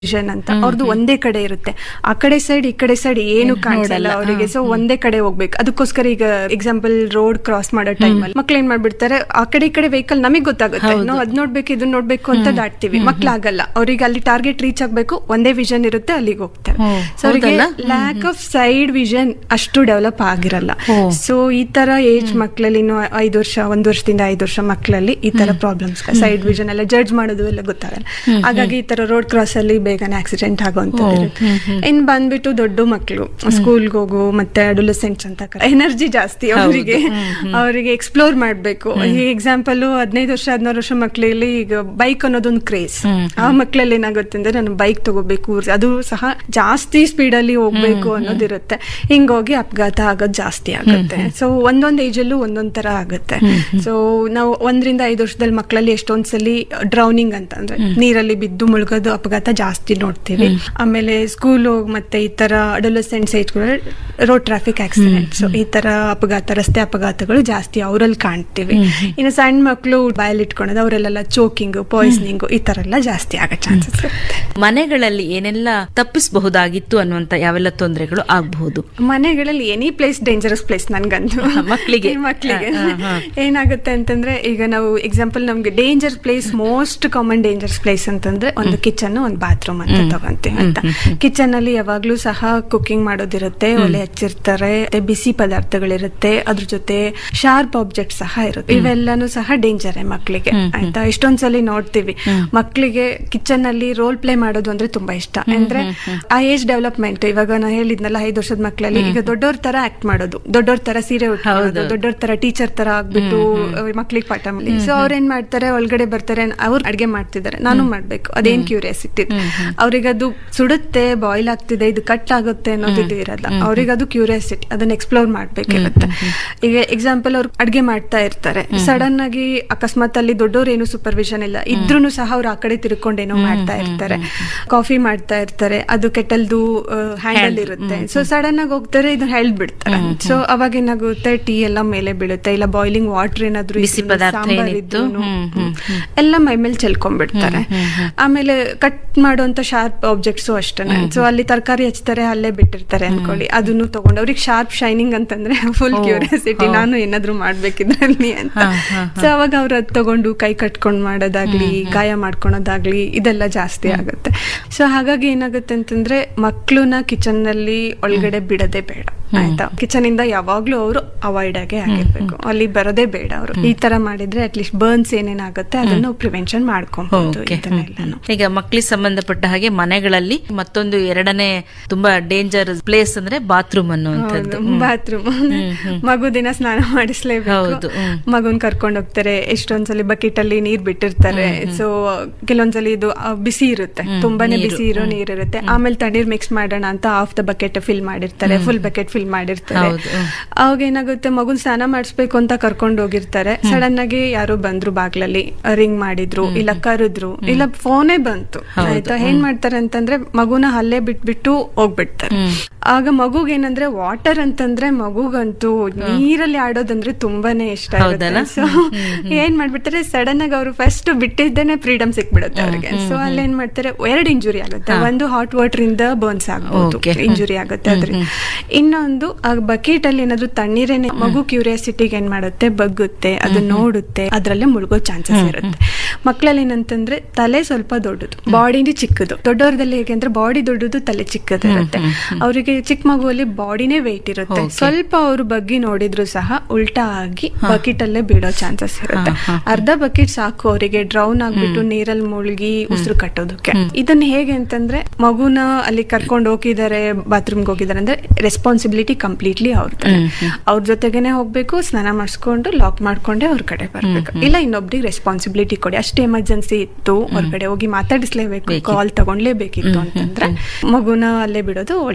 Vision ಅಂತ ಅವ್ರದ್ದು ಒಂದೇ ಕಡೆ ಇರುತ್ತೆ ಆ ಕಡೆ ಸೈಡ್ ಈ ಕಡೆ ಸೈಡ್ ಏನು ಕಾಣಿಸಲ್ಲ ಅವರಿಗೆ ಸೊ ಒಂದೇ ಕಡೆ ಹೋಗ್ಬೇಕು ಅದಕ್ಕೋಸ್ಕರ ಈಗ ಎಕ್ಸಾಂಪಲ್ ರೋಡ್ ಕ್ರಾಸ್ ಮಾಡೋ ಟೈಮಲ್ಲಿ ಮಕ್ಳು ಏನ್ ಮಾಡ್ಬಿಡ್ತಾರೆ ಆ ಕಡೆ ಈ ಕಡೆ ವೆಹಿಕಲ್ ನಮಗೆ ಗೊತ್ತಾಗುತ್ತೆ ನಾವು ಅದ್ ನೋಡ್ಬೇಕು ಇದನ್ನ ನೋಡ್ಬೇಕು ಅಂತ ದಾಟ್ತೀವಿ ಮಕ್ಳಾಗಲ್ಲ ಅವ್ರಿಗೆ ಅಲ್ಲಿ ಟಾರ್ಗೆಟ್ ರೀಚ್ ಆಗ್ಬೇಕು ಒಂದೇ ವಿಷನ್ ಇರುತ್ತೆ ಅಲ್ಲಿಗೆ ಹೋಗ್ತಾರೆ ಓ, ಸೊ ಅವರಿಗೆ ಹೌದಲ್ಲ? ಲ್ಯಾಕ್ ಆಫ್ ಸೈಡ್ ವಿಷನ್ ಅಷ್ಟು ಡೆವಲಪ್ ಆಗಿರಲ್ಲ ಓ. ಸೊ ಈ ತರ ಏಜ್ ಮಕ್ಕಳಲ್ಲಿ ಇನ್ನು ಐದು ವರ್ಷ ಒಂದು ವರ್ಷದಿಂದ ಐದು ವರ್ಷ ಮಕ್ಕಳಲ್ಲಿ ಈ ತರ ಪ್ರಾಬ್ಲಮ್ಸ್ ಸೈಡ್ ವಿಷನ್ ಎಲ್ಲ ಜಡ್ಜ್ ಮಾಡೋದು ಎಲ್ಲ ಗೊತ್ತಾಗಲ್ಲ ಹಾಗಾಗಿ ಈ ತರ ರೋಡ್ ಕ್ರಾಸ್ ಅಲ್ಲಿ ಬೇಗನೆ ಆಕ್ಸಿಡೆಂಟ್ ಆಗುವಂತದ್ದು ಇರುತ್ತೆ ಇನ್ ಬಂದ್ಬಿಟ್ಟು ದೊಡ್ಡ ಮಕ್ಕಳು ಸ್ಕೂಲ್ಗೆ ಹೋಗು ಮತ್ತೆ ಅಡೋಲಸೆಂಟ್ಸ್ ಅಂತ ಎನರ್ಜಿ ಜಾಸ್ತಿ ಅವರಿಗೆ ಅವರಿಗೆ ಎಕ್ಸ್ಪ್ಲೋರ್ ಮಾಡ್ಬೇಕು ಈ ಎಕ್ಸಾಂಪಲ್ ಹದಿನೈದು ವರ್ಷ ಹದಿನಾರು ವರ್ಷ ಮಕ್ಕಳಲ್ಲಿ ಈಗ ಬೈಕ್ ಅನ್ನೋದೊಂದು ಕ್ರೇಜ್ ಆ ಮಕ್ಕಳಲ್ಲಿ ಏನಾಗುತ್ತೆ ಅಂದ್ರೆ ನಾನು ಬೈಕ್ ತಗೋಬೇಕು ಅದು ಸಹ ಜಾಸ್ತಿ ಸ್ಪೀಡ್ ಅಲ್ಲಿ ಹೋಗ್ಬೇಕು ಅನ್ನೋದಿರುತ್ತೆ ಹಿಂಗೋಗಿ ಅಪಘಾತ ಆಗೋದು ಜಾಸ್ತಿ ಆಗುತ್ತೆ ಸೊ ಒಂದೊಂದ್ ಏಜ್ ಅಲ್ಲೂ ಒಂದೊಂದ್ ತರ ಆಗುತ್ತೆ ಸೊ ನಾವು ಒಂದರಿಂದ ಐದು ವರ್ಷದಲ್ಲಿ ಮಕ್ಕಳಲ್ಲಿ ಎಷ್ಟೊಂದ್ಸಲಿ ಡ್ರೌನಿಂಗ್ ಅಂತ ಅಂದ್ರೆ ನೀರಲ್ಲಿ ಬಿದ್ದು ಮುಳುಗೋದು ಅಪಘಾತ ಜಾಸ್ತಿ ನೋಡ್ತೀವಿ ಆಮೇಲೆ ಸ್ಕೂಲ್ ಮತ್ತೆ ಈ ತರ adolescents age road traffic accident so ಈ ತರ ಅಪಘಾತ ರಸ್ತೆ ಅಪಘಾತಗಳು ಜಾಸ್ತಿ ಅವರಲ್ಲಿ ಕಾಣ್ತೀವಿ ಇನ್ನು ಸಣ್ಣ ಮಕ್ಕಳು ಬಾಯಲ್ಲಿ ಇಟ್ಕೊಳೋದು ಅವರೆಲ್ಲ ಚೋಕಿಂಗ್ ಪಾಯ್ಸನಿಂಗ್ ಈ ತರ ಎಲ್ಲ ಜಾಸ್ತಿ ಆಗೋ ಚಾನ್ಸಸ್ ಇರುತ್ತೆ ಮನೆಗಳಲ್ಲಿ ಏನೆಲ್ಲ ತಪ್ಪಿಸಬಹುದಾಗಿತ್ತು ಅನ್ನುವಂತ ಯಾವೆಲ್ಲ ತೊಂದರೆಗಳು ಆಗಬಹುದು ಮನೆಗಳಲ್ಲಿ ಎನಿ ಪ್ಲೇಸ್ ಡೇಂಜರಸ್ ಪ್ಲೇಸ್ ನನ್ಗಂತೂ ಮಕ್ಳಿಗೆ. ಈ ಮಕ್ಳಿಗೆ ಹಾ, ಹಾ, ಹಾ. ಏನಾಗುತ್ತೆ ಅಂತಂದ್ರೆ ಈಗ ನಾವು ಎಕ್ಸಾಂಪಲ್ ನಮ್ಗೆ danger place most common dangers place ಅಂತಂದ್ರೆ ಒಂದು ಕಿಚನ್ ಒಂದು ಬಾತ್ರೂಮ್ ಅಂತ ತಗೊಂತೀವಿ ಅಂತ ಕಿಚನ್ ಅಲ್ಲಿ ಯಾವಾಗ್ಲೂ ಸಹ ಕುಕಿಂಗ್ ಮಾಡೋದಿರುತ್ತೆ ಒಲೆ ಹಚ್ಚಿರ್ತಾರೆ ಮತ್ತೆ ಬಿಸಿ ಪದಾರ್ಥಗಳಿರುತ್ತೆ ಅದ್ರ ಜೊತೆ ಶಾರ್ಪ್ ಆಬ್ಜೆಕ್ಟ್ ಸಹ ಇರುತ್ತೆ ಇವೆಲ್ಲಾನು ಸಹ ಡೇಂಜರ್ ಮಕ್ಕಳಿಗೆ ಆಯ್ತಾ ಇಷ್ಟೊಂದ್ಸಲಿ ನೋಡ್ತೀವಿ ಮಕ್ಕಳಿಗೆ ಕಿಚನ್ ಅಲ್ಲಿ ರೋಲ್ ಪ್ಲೇ ಮಾಡೋದು ಅಂದ್ರೆ ತುಂಬಾ ಇಷ್ಟ ಅಂದ್ರೆ ಆ ಏಜ್ ಡೆವಲಪ್ಮೆಂಟ್ ಇವಾಗ ನಾ ಹೇಳಿದ್ನಲ್ಲ ಐದು ವರ್ಷದ ಮಕ್ಕಳಲ್ಲಿ ಈಗ ದೊಡ್ಡವ್ರ ತರ ಆಕ್ಟ್ ಮಾಡೋದು ದೊಡ್ಡವ್ರ ತರ ಸೀರೆ ಉಟ್ಕೊಳ್ಳೋದು ದೊಡ್ಡವ್ರ ತರ ಟೀಚರ್ ತರ ಆಗ್ಬಿಟ್ಟು ಮಕ್ಳಿಗೆ ಪಾಠ ಮಾಡಿ ಸೊ ಅವ್ರ ಏನ್ ಮಾಡ್ತಾರೆ ಒಳಗಡೆ ಬರ್ತಾರೆ ಅವ್ರು ಅಡ್ಗೆ ಮಾಡ್ತಿದ್ದಾರೆ ನಾನು ಮಾಡ್ಬೇಕು ಅದೇನ್ ಕ್ಯೂರಿಯಾಸಿಟಿ ಅವ್ರಿಗೆ ಅದು ಸುಡುತ್ತೆ ಬಾಯ್ಲ್ ಆಗ್ತಿದೆ ಇದು ಕಟ್ ಆಗುತ್ತೆ ಅನ್ನೋದು ಇದು ಇರಲ್ಲ ಅವ್ರಿಗೆ ಅದು ಕ್ಯೂರಿಯಾಸಿಟಿ ಅದನ್ನ ಎಕ್ಸ್ಪ್ಲೋರ್ ಮಾಡ್ಬೇಕಿರುತ್ತೆ ಈಗ ಎಕ್ಸಾಂಪಲ್ ಅವ್ರು ಅಡ್ಗೆ ಮಾಡ್ತಾ ಇರ್ತಾರೆ ಸಡನ್ ಆಗಿ ಅಕಸ್ಮಾತ್ ಅಲ್ಲಿ ದೊಡ್ಡವ್ರು ಏನು ಸೂಪರ್ವಿಷನ್ ಇಲ್ಲ ಇದ್ರೂ ಸಹ ಅವ್ರು ಆ ಕಡೆ ತಿರ್ಕೊಂಡೇನೋ ಮಾಡ್ತಾ ಇರ್ತಾರೆ ಕಾಫಿ ಮಾಡ್ತಾ ಇರ್ತಾರೆ ಅದು ಕೆಟಲ್ದು ಹ್ಯಾಂಡಲ್ ಇರುತ್ತೆ ಸೊ ಸಡನ್ ಆಗಿ ಹೋಗ್ತಾರೆ ಇದನ್ನ ಹೆಲ್ಡ್ ಬಿಡ್ತಾರೆ ಸೊ ಅವಾಗ ಏನಾಗುತ್ತೆ ಟೀ ಎಲ್ಲ ಮೇಲೆ ಬೀಳುತ್ತೆ ಇಲ್ಲ ಬಾಯ್ಲಿಂಗ್ ವಾಟರ್ ಏನಾದ್ರು ಬಿಸಿ ಇದ್ರೂನು, ಪದಾರ್ಥ ಸಾಂಬಾರ್ ಏನಿತ್ತು, ಇದ್ರೂನು, ಹ್ಮ್, ಹ್ಮ್. ಎಲ್ಲ ಮೈ ಮೇಲೆ ಚೆಲ್ಕೊಂಡ್ಬಿಡ್ತಾರೆ ಆಮೇಲೆ ಕಟ್ ಮಾಡುವಂತ ಶಾರ್ಪ್ ಆಬ್ಜೆಕ್ಟ್ಸ್ ಅಷ್ಟೇ ಸೊ ಅಲ್ಲಿ ತರಕಾರಿ ಹಚ್ತಾರೆ ಅಲ್ಲೇ ಬಿಟ್ಟಿರ್ತಾರೆ ಅನ್ಕೊಳ್ಳಿ ಅದನ್ನು ತಗೊಂಡು ಅವ್ರಿಗೆ ಶಾರ್ಪ್ ಶೈನಿಂಗ್ ಅಂತಂದ್ರೆ ಫುಲ್ ಕ್ಯೂರಿಯಾಸಿಟಿ ನಾನು ಏನಾದ್ರು ಮಾಡ್ಬೇಕಿದ್ರಲ್ಲಿ ಅಂತ ಸೊ ಅವಾಗ ಅವ್ರು ಅದ್ ತಗೊಂಡು ಕೈ ಕಟ್ಕೊಂಡ್ ಮಾಡೋದಾಗ್ಲಿ ಗಾಯ ಮಾಡ್ಕೊಳೋದಾಗ್ಲಿ ಇದೆಲ್ಲ ಜಾಸ್ತಿ ಆಗುತ್ತೆ ಸೊ ಹಾಗಾಗಿ ಏನಾಗುತ್ತೆ ಅಂತಂದ್ರೆ ಮಕ್ಳನ್ನ ಕಿಚನ್ ನಲ್ಲಿ ಒಳಗಡೆ ಬಿಡದೆ ಬೇಡ ಆಯ್ತಾ ಕಿಚನ್ ಇಂದ ಯಾವಾಗ್ಲೂ ಅವರು ಅವಾಯ್ಡ್ ಆಗೇ ಆಗಿರ್ಬೇಕು ಅಲ್ಲಿ ಬರೋದೇ ಬೇಡ ಅವರು ಈ ತರ ಮಾಡಿದ್ರೆ ಅಟ್ಲೀಸ್ಟ್ ಬರ್ನ್ಸ್ ಏನೇನಾಗುತ್ತೆ ಅದನ್ನ ಪ್ರಿವೆನ್ಷನ್ ಮಾಡ್ಕೊಬಹುದು Okay. ಇದನ್ನೆಲ್ಲಾನು ಈಗ ಮಕ್ಕಳಿಗೆ ಸಂಬಂಧಪಟ್ಟ ಹಾಗೆ ಮನೆಗಳಲ್ಲಿ ಮತ್ತೊಂದು ಎರಡನೇ ತುಂಬಾ ಡೇಂಜರ್ ಪ್ಲೇಸ್ ಅಂದ್ರೆ ಬಾತ್ರೂಮ್ ಅನ್ನುವಂಥದ್ದು ಬಾತ್ರೂಮ್ ಮಗು ದಿನ ಸ್ನಾನ ಮಾಡಿಸ್ಲೇಬೇಕು ಹೌದು, ಹ್ಮ್. ಮಗುನ್ ಕರ್ಕೊಂಡ್ ಹೋಗ್ತಾರೆ ಎಷ್ಟೊಂದ್ಸಲಿ ಬಕೆಟ್ ಅಲ್ಲಿ ನೀರ್ ಬಿಟ್ಟಿರ್ತಾರೆ ಸೊ ಕೆಲವೊಂದ್ಸಲಿ ಇದು ಆ, ಬಿಸಿ ಇರುತ್ತೆ ತುಂಬಾನೇ ಬಿಸಿ ಇರೋ ನೀರ್ ಇರುತ್ತೆ ಆಮೇಲೆ ತಣ್ಣೀರ್ ಮಿಕ್ಸ್ ಮಾಡೋಣ ಅಂತ ಆಫ್ ದ ಬಕೆಟ್ ಫಿಲ್ ಮಾಡಿರ್ತಾರೆ ಫುಲ್ ಬಕೆಟ್ ಫಿಲ್ ಮಾಡಿರ್ತಾರೆ ಹೌದು, ಹ್ಮ್. ಅವಾಗ ಏನಾಗುತ್ತೆ ಮಗುನ್ ಸ್ನಾನ ಮಾಡಿಸ್ಬೇಕು ಅಂತ ಕರ್ಕೊಂಡ್ ಹೋಗಿರ್ತಾರೆ ಸಡನ್ ಆಗಿ ಯಾರೋ ಬಂದ್ರು ಬಾಗ್ಲಲ್ಲಿ ರಿಂಗ್ ಮಾಡಿದ್ರು ಇಲ್ಲ ಕರೆದ್ರು ಇಲ್ಲ ಫೋನೇ ಬಂತು ಆಯ್ತಾ ಏನ್ ಮಾಡ್ತಾರೆ ಅಂತಂದ್ರೆ ಮಗುನ ಅಲ್ಲೇ ಬಿಟ್ಬಿಟ್ಟು ಹೋಗ್ಬಿಡ್ತಾರೆ ಆಗ ಮಗುಗ್ ಏನಂದ್ರೆ ವಾಟರ್ ಅಂತಂದ್ರೆ ಮಗುಗಂತೂ ನೀರಲ್ಲಿ ಆಡೋದಂದ್ರೆ ತುಂಬಾನೇ ಇಷ್ಟ ಹೌದಲ್ಲ? ಸೊ ಏನ್ ಮಾಡ್ಬಿಡ್ತಾರೆ ಸಡನ್ ಆಗಿ ಅವರು ಫಸ್ಟ್ ಬಿಟ್ಟಿದ್ದೇನೆ ಫ್ರೀಡಮ್ ಸಿಕ್ಬಿಡುತ್ತೆ ಅವ್ರಿಗೆ ಸೊ ಅಲ್ಲಿ ಏನ್ ಮಾಡ್ತಾರೆ ಎರಡು ಇಂಜುರಿ ಆಗುತ್ತೆ ಒಂದು ಹಾಟ್ ವಾಟರ್ ಇಂದ ಬರ್ನ್ಸ್ ಆಗ್ಬೋದು Okay. ಇಂಜುರಿ ಆಗುತ್ತೆ ಅದ್ರಿಂದ ಇನ್ನೊಂದು ಆ ಬಕೆಟ್ ಅಲ್ಲಿ ಏನಾದ್ರು ತಣ್ಣೀರೇನೆ ಮಗು ಕ್ಯೂರಿಯಾಸಿಟಿಗೆ ಏನ್ ಮಾಡುತ್ತೆ ಬಗ್ಗುತ್ತೆ ಅದು ನೋಡುತ್ತೆ ಅದ್ರಲ್ಲೇ ಮುಳುಗೋ ಚಾನ್ಸಸ್ ಇರುತ್ತೆ ಮಕ್ಕಳಲ್ಲಿ ಏನಂತಂದ್ರೆ ತಲೆ ಸ್ವಲ್ಪ ದೊಡ್ಡದು ಬಾಡಿನೇ ಚಿಕ್ಕದು ದೊಡ್ಡವ್ರದಲ್ಲಿ ಹೇಗೆ ಅಂದ್ರೆ ಬಾಡಿ ದೊಡ್ಡದು ತಲೆ ಚಿಕ್ಕದಿರುತ್ತೆ ಅವರಿಗೆ ಚಿಕ್ಕ ಮಗುವಲ್ಲಿ ಬಾಡಿನೇ ವೆಯ್ಟ್ ಇರುತ್ತೆ ಸ್ವಲ್ಪ ಅವರು ಬಗ್ಗಿ ನೋಡಿದ್ರು ಸಹ ಉಲ್ಟಾ ಆಗಿ ಬಕೆಟ್ ಅಲ್ಲೇ ಬೀಳೋ ಚಾನ್ಸಸ್ ಇರುತ್ತೆ ಅರ್ಧ ಬಕೆಟ್ ಸಾಕು ಅವರಿಗೆ ಡ್ರೌನ್ ಆಗ್ಬಿಟ್ಟು ನೀರಲ್ಲಿ ಮುಳುಗಿ ಉಸಿರು ಕಟ್ಟೋದಕ್ಕೆ ಇದನ್ನ ಹೇಗೆ ಅಂತಂದ್ರೆ ಮಗುನ ಅಲ್ಲಿ ಕರ್ಕೊಂಡು ಹೋಗಿದ್ದಾರೆ ಬಾತ್ರೂಮ್ಗೆ ಹೋಗಿದ್ದಾರೆ ಅಂದ್ರೆ ರೆಸ್ಪಾನ್ಸಿಬಿಲಿಟಿ ಕಂಪ್ಲೀಟ್ಲಿ ಅವ್ರದ್ದು ಅವ್ರ ಜೊತೆಗೇನೆ ಹೋಗ್ಬೇಕು ಸ್ನಾನ ಮಾಡಿಸ್ಕೊಂಡು ಲಾಕ್ ಮಾಡ್ಕೊಂಡೆ ಅವ್ರ ಕಡೆ ಬರ್ಬೇಕು ಇಲ್ಲ ಇನ್ನೊಬ್ರಿಗೆ ರೆಸ್ಪಾನ್ಸಿಬಿಲಿಟಿ ಕೊಡಿ ಅಷ್ಟೇ ಎಮರ್ಜೆನ್ಸಿ ಇತ್ತು ಹೊರಗಡೆ ಹೋಗಿ ಮಾತಾಡಿಸ್ಲೇಬೇಕು ಕಾಲ್ ತಗೊಂಡ್ಲೇಬೇಕಿತ್ತು ಅಂತಂದ್ರೆ ಮಗುನ ಅಲ್ಲೇ ಬಿಡೋದು ಒಳ್ಳೇದಲ್ಲ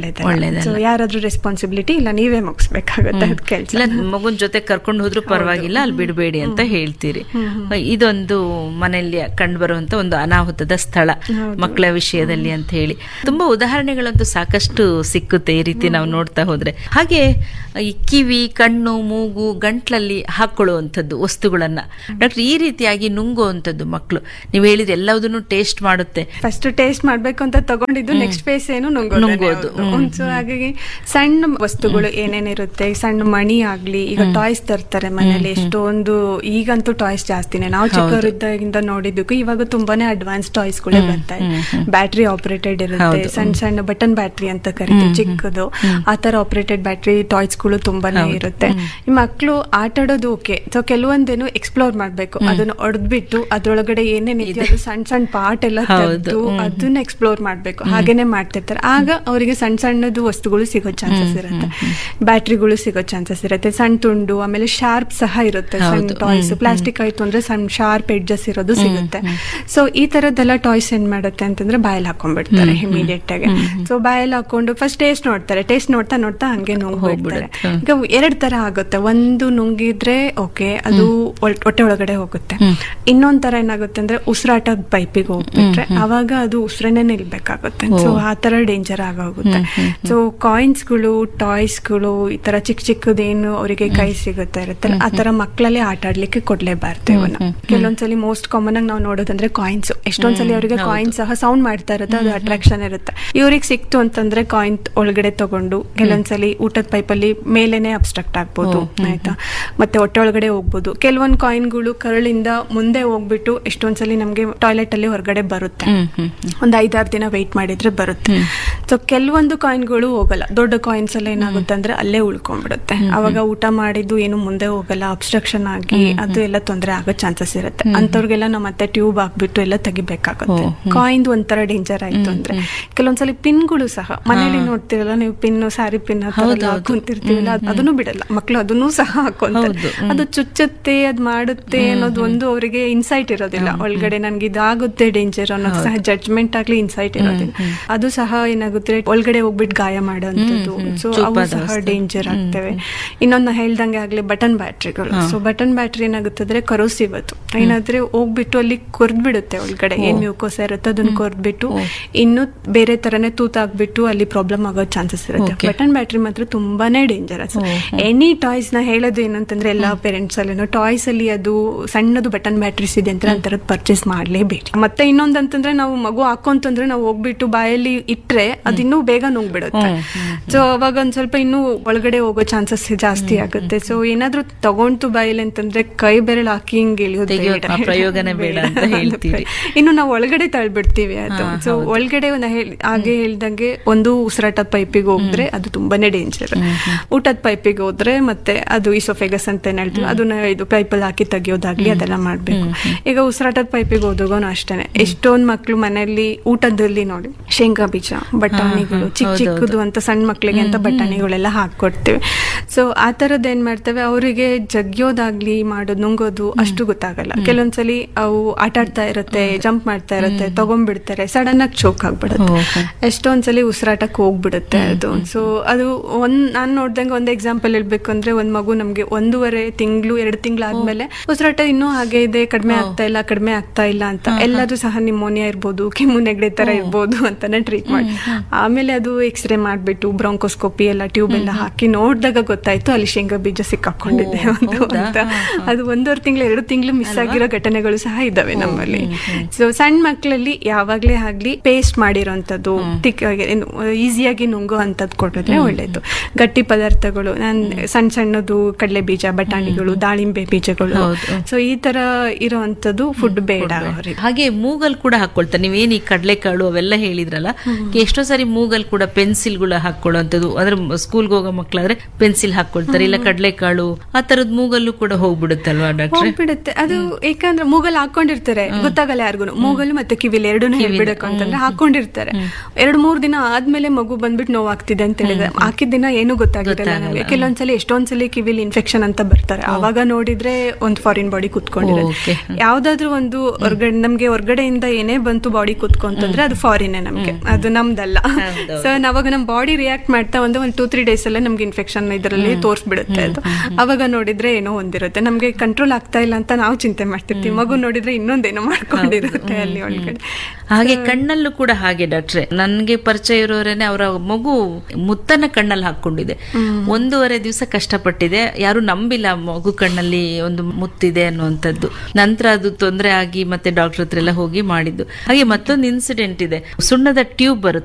ಒಳ್ಳೇದಲ್ಲ. ಸೊ ಯಾರಾದ್ರೂ ರೆಸ್ಪಾನ್ಸಿಬಿಲಿಟಿ ಇಲ್ಲ ನೀವೇ ಮುಗಿಸ್ಬೇಕಾಗುತ್ತೆ ಅದ್ ಕೆಲ್ಸ ಇಲ್ಲ ಮಗುನ್ ಜೊತೆ ಕರ್ಕೊಂಡು ಹೋದ್ರು ಪರವಾಗಿಲ್ಲ ಅಲ್ಲಿ ಬಿಡಬೇಡಿ ಅಂತ ಹೇಳ್ತೀರಿ ಇದೊಂದು ಮನೆಯಲ್ಲಿ ಕಂಡು ಬರುವಂತ ಒಂದು ಅನಾಹುತದ ಸ್ಥಳ ಮಕ್ಕಳ ವಿಷಯದಲ್ಲಿ ಅಂತ ಹೇಳಿ ತುಂಬಾ ಉದಾಹರಣೆಗಳಂತೂ ಸಾಕಷ್ಟು ಸಿಕ್ಕುತ್ತೆ ಈ ರೀತಿ ನಾವು ನೋಡ್ತಾ ಹೋದ್ರೆ ಹಾಗೆ ಈ ಕಿವಿ ಕಣ್ಣು ಮೂಗು ಗಂಟ್ಲಲ್ಲಿ ಹಾಕೊಳ್ಳುವಂಥದ್ದು ವಸ್ತುಗಳನ್ನ ಡಾಕ್ಟರ್ ಈ ರೀತಿಯಾಗಿ ನುಂಗುವಂಥದ್ದು ಮಕ್ಕಳು ನೀವು ಹೇಳಿದ್ರೆ ಎಲ್ಲದನ್ನು ಟೇಸ್ಟ್ ಮಾಡುತ್ತೆ ಫಸ್ಟ್ ಟೇಸ್ಟ್ ಮಾಡ್ಬೇಕು ಅಂತ ತಗೊಂಡಿದ್ದು ನೆಕ್ಸ್ಟ್ ಫೇಸ್ ಏನು ನುಂಗೋದು. ನುಂಗೋದು ಸೊ ಹಾಗಾಗಿ ಸಣ್ಣ ವಸ್ತುಗಳು ಏನೇನಿರುತ್ತೆ ಸಣ್ಣ ಮಣಿ ಆಗ್ಲಿ ಈಗ ಟಾಯ್ಸ್ ತರ್ತಾರೆ ಮನೇಲಿ ಎಷ್ಟೊಂದು ಈಗಂತೂ ಟಾಯ್ಸ್ ಜಾಸ್ತಿನೇ ನಾವು ಚಿಕ್ಕವರಿದ್ದಾಗಿಂದ ನೋಡಿದ್ದಕ್ಕೂ ಇವಾಗ ತುಂಬಾನೇ ಅಡ್ವಾನ್ಸ್ ಟಾಯ್ಸ್ ಗಳೇ ಬರ್ತಾ ಇದೆ ಬ್ಯಾಟ್ರಿ ಆಪರೇಟೆಡ್ ಇರುತ್ತೆ ಹೌದು. ಸಣ್ಣ ಸಣ್ಣ ಬಟನ್ ಬ್ಯಾಟ್ರಿ ಅಂತ ಕರಿತೀವಿ ಚಿಕ್ಕದು ಆ ತರ ಆಪರೇಟೆಡ್ ಬ್ಯಾಟ್ರಿ ಟಾಯ್ಸ್ ಗಳು ತುಂಬಾನೇ ಇರುತ್ತೆ ಈ ಮಕ್ಕಳು ಆಟ ಆಡೋದು ಓಕೆ ಸೊ ಕೆಲವೊಂದೇನು ಎಕ್ಸ್ಪ್ಲೋರ್ ಮಾಡ್ಬೇಕು ಅದನ್ನ ಒಡೆದ್ಬಿಟ್ಟು ಅದ್ರೊಳಗಡೆ ಏನೇನಿದೆ ಅದು ಸಣ್ಣ ಸಣ್ಣ ಪಾರ್ಟ್ ಎಲ್ಲ ಹೌದು. ತೆಗ್ದು ಅದನ್ನ ಎಕ್ಸ್ಪ್ಲೋರ್ ಮಾಡ್ಬೇಕು ಹಾಗೇನೆ ಮಾಡ್ತಿರ್ತಾರೆ ಆಗ ಅವರಿಗೆ ಸಣ್ಣ ಸಣ್ಣದು ವಸ್ತುಗಳು ಸಿಗೋ ಚಾನ್ಸಸ್ ಇರುತ್ತೆ ಬ್ಯಾಟ್ರಿಗಳು ಸಿಗೋ ಚಾನ್ಸಸ್ ಇರುತ್ತೆ ಸಣ್ಣ ತುಂಡು ಆಮೇಲೆ ಶಾರ್ಪ್ ಸಹ ಇರುತ್ತೆ ಸಣ್ಣ ಟಾಯ್ಸ್ ಪ್ಲಾಸ್ಟಿಕ್ ಆಯ್ತು ಅಂದ್ರೆ ಸಣ್ಣ ಶಾರ್ಪ್ ಎಡ್ಜಸ್ ಇರೋದು ಸಿಗುತ್ತೆ ಸೊ ಈ ತರದ್ದೆಲ್ಲ ಟಾಯ್ಸ್ ಏನ್ ಮಾಡುತ್ತೆ ಅಂತಂದ್ರೆ ಬಾಯಲ್ಲಿ ಹಾಕೊಂಡ್ಬಿಡ್ತಾರೆ ಇಮಿಡಿಯೇಟ್ ಆಗಿ ಸೊ ಬಾಯಲ್ಲಿ ಹಾಕೊಂಡು ಫಸ್ಟ್ ಟೇಸ್ಟ್ ನೋಡ್ತಾರೆ ಟೇಸ್ಟ್ ನೋಡ್ತಾ ನೋಡ್ತಾ ಹಂಗೆ ನುಂಗ್ಬಿಡ್ತಾರೆ ಈಗ ಎರಡ್ ತರ ಆಗುತ್ತೆ ಒಂದು ನುಂಗಿದ್ರೆ ಓಕೆ ಅದು ಒಳ್- ಹೊಟ್ಟೆ ಒಳಗಡೆ ಹೋಗುತ್ತೆ ಇನ್ನೊಂದ್ ತರ ಏನಾಗುತ್ತೆ ಅಂದ್ರೆ ಉಸಿರಾಟದ ಪೈಪಿಗೆ ಹೋಗ್ಬಿಟ್ರೆ ಅವಾಗ ಅದು ಉಸಿರನ್ನೇ ನಿಲ್ಬೇಕಾಗುತ್ತೆ ಸೊ ಆ ತರ ಡೇಂಜರ್ ಆಗೋಗುತ್ತೆ ಸೊ ಕಾಯಿನ್ಸ್ಗಳು ಟಾಯ್ಸ್ಗಳು ಈ ತರ ಚಿಕ್ಕ ಚಿಕ್ಕದೇನು ಅವರಿಗೆ ಕೈ ಸಿಗುತ್ತೆ ಇರುತ್ತಲ್ಲ ಆ ತರ ಮಕ್ಕಳಲ್ಲಿ ಆಟ ಆಡ್ಲಿಕ್ಕೆ ಕೊಡ್ಲೇಬಾರ್ದು ಇವನ್ನ ಕೆಲವೊಂದ್ಸಲಿ ಮೋಸ್ಟ್ ಕಾಮನ್ ಆಗಿ ನಾವು ನೋಡೋದಂದ್ರೆ ಕಾಯಿನ್ಸ್ ಎಷ್ಟೊಂದ್ಸಲಿ ಅವರಿಗೆ ಕಾಯಿನ್ ಸಹ ಸೌಂಡ್ ಮಾಡ್ತಾ ಇರುತ್ತೆ ಅದು ಅಟ್ರಾಕ್ಷನ್ ಇರುತ್ತೆ ಇವ್ರಿಗೆ ಸಿಕ್ತು ಅಂತಂದ್ರೆ ಕಾಯಿನ್ ಒಳಗಡೆ ತಗೊಂಡು ಕೆಲವೊಂದ್ಸಲಿ ಊಟದ ಪೈಪಲ್ಲಿ ಮೇಲೇನೆ ಅಬ್ಸ್ಟ್ರಕ್ಟ್ ಆಗ್ಬೋದು ಆಯ್ತಾ ಮತ್ತೆ ಹೊಟ್ಟೆ ಒಳಗಡೆ ಹೋಗ್ಬೋದು ಕೆಲವೊಂದು ಕಾಯಿನ್ಗಳು ಕರಳಿಂದ ಮುಂದೆ ಹೋಗ್ಬಿಟ್ಟು ಎಷ್ಟೊಂದ್ಸಲಿ ನಮ್ಗೆ ಟಾಯ್ಲೆಟ್ ಅಲ್ಲಿ ಹೊರಗಡೆ ಬರುತ್ತೆ ಒಂದ್ ಐದಾರು ದಿನ ವೆಯ್ಟ್ ಮಾಡಿದ್ರೆ ಬರುತ್ತೆ ಸೊ ಕೆಲವೊಂದು ಕಾಯಿನ್ಗಳು ಹೋಗಲ್ಲ ದೊಡ್ಡ ಕಾಯಿನ್ಸ್ ಎಲ್ಲ ಏನಾಗುತ್ತೆ ಅಂದ್ರೆ ಅಲ್ಲೇ ಉಳ್ಕೊಂಡ್ಬಿಡುತ್ತೆ ಅವಾಗ ಊಟ ಮಾಡಿದ್ದು ಏನು ಮುಂದೆ ಹೋಗಲ್ಲ ಅಬ್ಸ್ಟ್ರಕ್ಷನ್ ಆಗಿ ಅದು ಎಲ್ಲ ತೊಂದರೆ ಆಗೋ ಚಾನ್ಸಸ್ ಇರುತ್ತೆ ಅಂತವ್ರಿಗೆಲ್ಲ ನಾವು ಮತ್ತೆ ಟ್ಯೂಬ್ ಹಾಕ್ಬಿಟ್ಟು ಎಲ್ಲ ತೆಗಿಬೇಕಾಗುತ್ತೆ ಕಾಯಿನ್ ಒಂಥರ ಡೇಂಜರ್ ಆಯ್ತು ಅಂದ್ರೆ ಕೆಲವೊಂದ್ಸಲಿ ಪಿನ್ಗಳು ಸಹ ಮನೇಲಿ ನೋಡ್ತಿರಲ್ಲ ನೀವು ಪಿನ್ ಸ್ಯಾರಿ ಪಿನ್ ಹಾಕೊಂತಿರ್ತೀವಲ್ಲ ಅದನ್ನು ಬಿಡಲ್ಲ ಮಕ್ಳು ಅದನ್ನು ಸಹ ಹಾಕೊಂತಾರೆ ಅದು ಚುಚ್ಚುತ್ತೆ ಅದ್ ಮಾಡುತ್ತೆ ಅನ್ನೋದು ಒಂದು ಅವರಿಗೆ ಇನ್ಸೈಟ್ ಇರೋದಿಲ್ಲ ಒಳಗಡೆ ನನ್ಗೆ ಇದಾಗುತ್ತೆ ಡೇಂಜರ್ ಅನ್ನೋದು ಸಹ ಜಡ್ಜ್ಮೆಂಟ್ ಆಗ್ಲಿ ಇನ್ಸೈಟ್ ಇರೋದಿಲ್ಲ ಅದು ಸಹ ಏನಾಗುತ್ತೆ ಒಳಗಡೆ ಹೋಗ್ಬಿಟ್ಟು ಗಾಯ ಮಾಡೋಂಥದ್ದು ಸೊ ಅವು ಸಹ ಡೇಂಜರ್ ಆಗ್ತವೆ ಇನ್ನೊಂದು ಹೇಳ್ದಂಗೆ ಆಗ್ಲಿ ಬಟನ್ ಬ್ಯಾಟ್ರಿಗಳು ಸೊ ಬಟನ್ ಬ್ಯಾಟ್ರಿ ಏನಾಗುತ್ತೆ ಅಂದ್ರೆ ಕರೋಸಿವ್ ಅದು ಏನಾದ್ರೆ ಹೋಗ್ಬಿಟ್ಟು ಅಲ್ಲಿ ಕೊರ್ದ್ಬಿಡುತ್ತೆ ಒಳಗಡೆ ಏನ್ ಮ್ಯೂಕೋಸ್ ಇರುತ್ತೆ ಅದನ್ನ ಕೊರ್ದ್ಬಿಟ್ಟು ಇನ್ನು ಬೇರೆ ತರನೇ ತೂತಾಗ್ಬಿಟ್ಟು ಅಲ್ಲಿ ಪ್ರಾಬ್ಲಮ್ ಆಗೋ ಚಾನ್ಸಸ್ ಇರುತ್ತೆ ಬಟನ್ ಬ್ಯಾಟ್ರಿ ಮಾತ್ರ ತುಂಬಾನೇ ಡೇಂಜರಸ್ ಎನಿ ಟಾಯ್ಸ್ ನ ಹೇಳೋದು ಏನಂತಂದ್ರೆ ಎಲ್ಲಾ ಪೇರೆಂಟ್ಸ್ ಅಲ್ಲೇನೋ ಟಾಯ್ಸ್ ಅಲ್ಲಿ ಅದು ಸಣ್ಣದು ಬಟನ್ ಬ್ಯಾಟ್ರೀಸ್ ಇದೆ ಅಂತ ಅಂತರದ್ ಪರ್ಚೇಸ್ ಮಾಡ್ಲೇಬೇಕು ಮತ್ತೆ ಇನ್ನೊಂದಂತಂದ್ರೆ ನಾವು ಮಗು ಹಾಕೊಂತಂದ್ರೆ ನಾವು ಹೋಗ್ಬಿಟ್ಟು ಬಾಯಲ್ಲಿ ಇಟ್ರೆ ಅದು ಇನ್ನೂ ಬೇಗ ನುಂಗ್ಬಿಡುತ್ತೆ ಸೊ ಅವಾಗ ಒಂದ್ ಸ್ವಲ್ಪ ಇನ್ನೂ ಒಳಗಡೆ ಹೋಗೋ ಚಾನ್ಸಸ್ ಜಾಸ್ತಿ ಆಗುತ್ತೆ ಸೊ ಏನಾದ್ರೂ ತಗೊಂಡು ಬಾಯಲ್ಲಿ ಅಂತಂದ್ರೆ ಕೈ ಬೆರಳು ಹಾಕಿ ಹಿಂಗ್ ಇಳಿಯೋದು ತೆಗಿಯೋ ಬೇಡ. ಆ ಪ್ರಯೋಗನೇ ಬೇಡ ಅಂತ ಹೇಳ್ತೀರಿ. ಇನ್ನು ನಾವು ಒಳಗಡೆ ತಳ್ಬಿಡ್ತೀವಿ ಅದು ಸೊ ಒಳಗಡೆ ಒಂದು ಹೇಳಿ ಹಾಗೆ ಹೇಳ್ದಂಗೆ ಒಂದು ಉಸಿರಾಟದ ಪೈಪಿಗೆ ಹೋದ್ರೆ ಅದು ತುಂಬಾನೇ ಡೇಂಜರ್ ಊಟದ ಪೈಪಿಗೆ ಹೋದ್ರೆ ಮತ್ತೆ ಅದು ಇಸೋಫೆಗಸ್ ಅಂತ ಏನ್ ಹೇಳ್ತೀವಿ ಅದನ್ನ ಇದು ಪೈಪಲ್ಲಿ ಹಾಕಿ ತೆಗಿಯೋದಾಗ್ಲಿ ಅದೆಲ್ಲ ಮಾಡ್ಬೇಕು ಈಗ ಉಸಿರಾಟದ ಪೈಪಿಗೆ ಹೋದಾಗನು ಅಷ್ಟೇನೆ ಎಷ್ಟೊಂದ್ ಮಕ್ಳು ಮನೆಯಲ್ಲಿ ಊಟದಲ್ಲಿ ನೋಡಿ ಶೇಂಗಾ ಬೀಜ ಬಟಾಣಿಗಳು ಚಿಕ್ಕ ಚಿಕ್ಕದು ಅಂತ ಸಣ್ಣ ಮಕ್ಳಿಗೆ ಅಂತ ಬಟಾಣಿಗಳೆಲ್ಲ ಹಾಕೊಡ್ತೀವಿ ಸೊ ಆ ತರದ್ ಏನ್ ಮಾಡ್ತೇವೆ ಅವರಿಗೆ ಜಗ್ಯೋದಾಗ್ಲಿ ಮಾಡೋದು ನುಂಗೋದು ಅಷ್ಟು ಗೊತ್ತಾಗಲ್ಲ ಕೆಲವೊಂದ್ಸಲಿ ಅವು ಆಟ ಆಡ್ತಾ ಇರುತ್ತೆ ಜಂಪ್ ಮಾಡ್ತಾ ಇರುತ್ತೆ ತಗೊಂಡ್ಬಿಡ್ತಾರೆ ಸಡನ್ ಆಗಿ ಚೋಕ್ ಆಗ್ಬಿಡುತ್ತೆ ಎಷ್ಟೊಂದ್ಸಲಿ ಉಸಿರಾಟಕ್ಕೆ ಹೋಗ್ಬಿಡುತ್ತೆ ಅದು ಸೊ ಅದು ಒಂದ್ ನಾನ್ ನೋಡ್ದಂಗೆ ಒಂದ್ ಎಕ್ಸಾಂಪಲ್ ಹೇಳ್ಬೇಕು ಅಂದ್ರೆ ಒಂದ್ ಮಗು ನಮ್ಗೆ ಒಂದೂವರೆ ತಿಂಗಳು ಎರಡು ತಿಂಗಳಾದ್ಮೇಲೆ ಉಸಿರಾಟ ಇನ್ನೂ ಹಾಗೆ ಇದೆ ಕಡಿಮೆ ಆಗ್ತಾ ಇಲ್ಲ ಕಡಿಮೆ ಆಗ್ತಾ ಇಲ್ಲ ಅಂತ ಎಲ್ಲರೂ ಸಹ ನಿಮೋನಿಯಾ ಇರ್ಬೋದು ಕೆಮ್ಮು ನೆಗಡಿ ತರ ಇರ್ಬೋದು ಅಂತಾನೆ ಟ್ರೀಟ್ ಮಾಡಿ ಆಮೇಲೆ ಅದು ಎಕ್ಸ್ರೇ ಮಾಡ್ಬಿಟ್ಟು ಬ್ರಾಂಕೋಸ್ಕೋಪಿ ಎಲ್ಲ ಟ್ಯೂಬ್ ಎಲ್ಲ ಹಾಕಿ ನೋಡಿದಾಗ ಗೊತ್ತಾಯ್ತು ಅಲ್ಲಿ ಶೇಂಗಾ ಬೀಜ ಸಿಕ್ಕಾಕೊಂಡಿದೆ ಒಂದು ಅಂತ ಅದು ಒಂದೂವರೆ ತಿಂಗಳು ಎರಡು ತಿಂಗಳು ಮಿಸ್ ಆಗಿರೋ ಘಟನೆಗಳು ಸಹ ಇದಾವೆ ನಮ್ಮಲ್ಲಿ ಸೊ ಸಣ್ಣ ಮಕ್ಕಳಲ್ಲಿ ಯಾವಾಗ್ಲೇ ಆಗ್ಲಿ ಪೇಸ್ಟ್ ಮಾಡಿರೋಂಥದ್ದು ತಿಕ್ ಈಸಿಯಾಗಿ ನುಂಗೋ ಅಂತದ್ದು ಕೊಟ್ಟಿದ್ರೆ ಒಳ್ಳೇದು ಗಟ್ಟಿ ಪದಾರ್ಥಗಳು ನಾನ್ ಸಣ್ಣ ಸಣ್ಣದು ಕಡಲೆ ಬೀಜ ಬಟಾಣಿಗಳು ದಾಳಿಂಬೆ ಬೀಜಗಳು ಸೊ ಈ ತರ ಇರೋಂಥದ್ದು ಫುಡ್ ಬೇಡ ಅವ್ರಿಗೆ ಹಾಗೆ ಮೂಗಲ್ ಕೂಡ ಹಾಕೊಳ್ತಾರೆ ನೀವೇನ್ ಈ ಕಡಲೆಕಾಳು ಅವೆಲ್ಲ ಹೇಳಿದ್ರಲ್ಲ ಎಷ್ಟೋ ಸಾರಿ ಮೂಗಲ್ ಕೂಡ ಪೆನ್ಸಿಲ್ಗಳು ಹಾಕೊಳ್ಳುವಂಥದ್ದು ಅಂದ್ರೆ ಸ್ಕೂಲ್ಗೆ ಹೋಗೋ ಮಕ್ಕಳಾದ್ರೆ ಪೆನ್ಸಿಲ್ ಹಾಕೊಳ್ತಾರೆ ಇಲ್ಲ ಕಡಲೆಕಾಳು ಆ ತರದ್ ಮೂಗಲ್ಲೂ ಕೂಡ ಹೋಗ್ಬಿಡುತ್ತಲ್ವಾ ಡಾಕ್ಟ್ರೆ ಹೋಗ್ಬಿಡುತ್ತೆ ಅದು ಯಾಕಂದ್ರೆ ಮೂಗಲ್ ಹಾಕೊಂಡಿರ್ತಾರೆ ಗೊತ್ತಾಗಲ್ಲ ಯಾರಿಗೂ ಮೂಗಲ್ ಮತ್ತೆ ಕಿವಿಲಿ ಎರಡನ್ನೂ ಹೇಳ್ಬಿಡಬೇಕು ಅಂತಂದ್ರೆ ಹಾಕೊಂಡಿರ್ತಾರೆ ಎರಡ್ ಮೂರ್ ದಿನ ಆದ್ಮೇಲೆ ಮಗು ಬಂದ್ಬಿಟ್ಟು ನೋವಾಗ್ತಿದೆ ಅಂತ ಹೇಳಿದ್ರೆ ಹಾಕಿದ ದಿನ ಏನು ಗೊತ್ತಾಗಿರಲ್ಲ ನಮಗೆ ಕೆಲವೊಂದ್ಸಲಿ ಎಷ್ಟೊಂದ್ಸಲಿ ಕಿವಿಲಿ ಇನ್ಫೆಕ್ಷನ್ ಅಂತ ಬರ್ತಾರೆ ಅವಾಗ ನೋಡಿದ್ರೆ ಒಂದು ಫಾರಿನ್ ಬಾಡಿ ಕುತ್ಕೊಂಡಿರುತ್ತೆ ಯಾವ್ದಾದ್ರು ಒಂದು ಹೊರ್ಗಡೆ ನಮ್ಗೆ ಹೊರ್ಗಡೆಯಿಂದ ಏನೇ ಬಂತು ಬಾಡಿ ಕುತ್ಕೊಂತಂದ್ರೆ ಅದು ಫಾರಿನ್ ನಮ್ಗೆ ಅದು ನಮ್ದಲ್ಲ ಸೊ ನಾವಾಗ ನಮ್ ಬಾಡಿ ರಿಯಾಕ್ಟ್ ಮಾಡ್ತಾ ಒಂದು ಒಂದು ಟೂ ತ್ರೀ ಡೇಸ್ ಅಲ್ಲೇ ನಮ್ಗೆ ಇನ್ಫೆಕ್ಷನ್ ಇದರಲ್ಲಿ ತೋರಿಸ್ಬಿಡುತ್ತೆ ಅದು ಅವಾಗ ನೋಡಿದ್ರೆ ಏನೋ ಒಂದಿರುತ್ತೆ ನಮ್ಗೆ ಕಂಟ್ರೋಲ್ ಆಗ್ತಾ ಇಲ್ಲ ಅಂತ ನಾವು ಚಿಂತೆ ಮಾಡ್ತಿರ್ತೀವಿ ಮಗು ನೋಡಿದ್ರೆ ಇನ್ನೊಂದೇನೋ ಮಾಡ್ಕೊಂಡಿರುತ್ತೆ ಅಲ್ಲಿ ಒಳಗಡೆ ಹಾಗೆ ಕಣ್ಣಲ್ಲೂ ಕೂಡ ಹಾಗೆ ಡಾಕ್ಟ್ರೆ ನನ್ಗೆ ಪರಿಚಯ ಇರೋರೇನೆ ಅವರ ಮಗು ಮುತ್ತನ ಕಣ್ಣಲ್ಲಿ ಹಾಕೊಂಡಿದೆ ಒಂದೂವರೆ ದಿವಸ ಕಷ್ಟಪಟ್ಟಿದೆ ಯಾರು ನಂಬಿಲ್ಲ ಮಗು ಕಣ್ಣಲ್ಲಿ ಒಂದು ಮುತ್ತಿದೆ ಅನ್ನುವಂಥದ್ದು ನಂತರ ಅದು ತೊಂದರೆ ಆಗಿ ಮತ್ತೆ ಡಾಕ್ಟರ್ ಹತ್ರ ಎಲ್ಲ ಹೋಗಿ ಮಾಡಿದ್ದು ಹಾಗೆ ಮತ್ತೊಂದು ಇನ್ಸಿಡೆಂಟ್ ಇದೆ ಸುಣ್ಣದ ಟ್ಯೂಬ್ ಬರುತ್ತೆ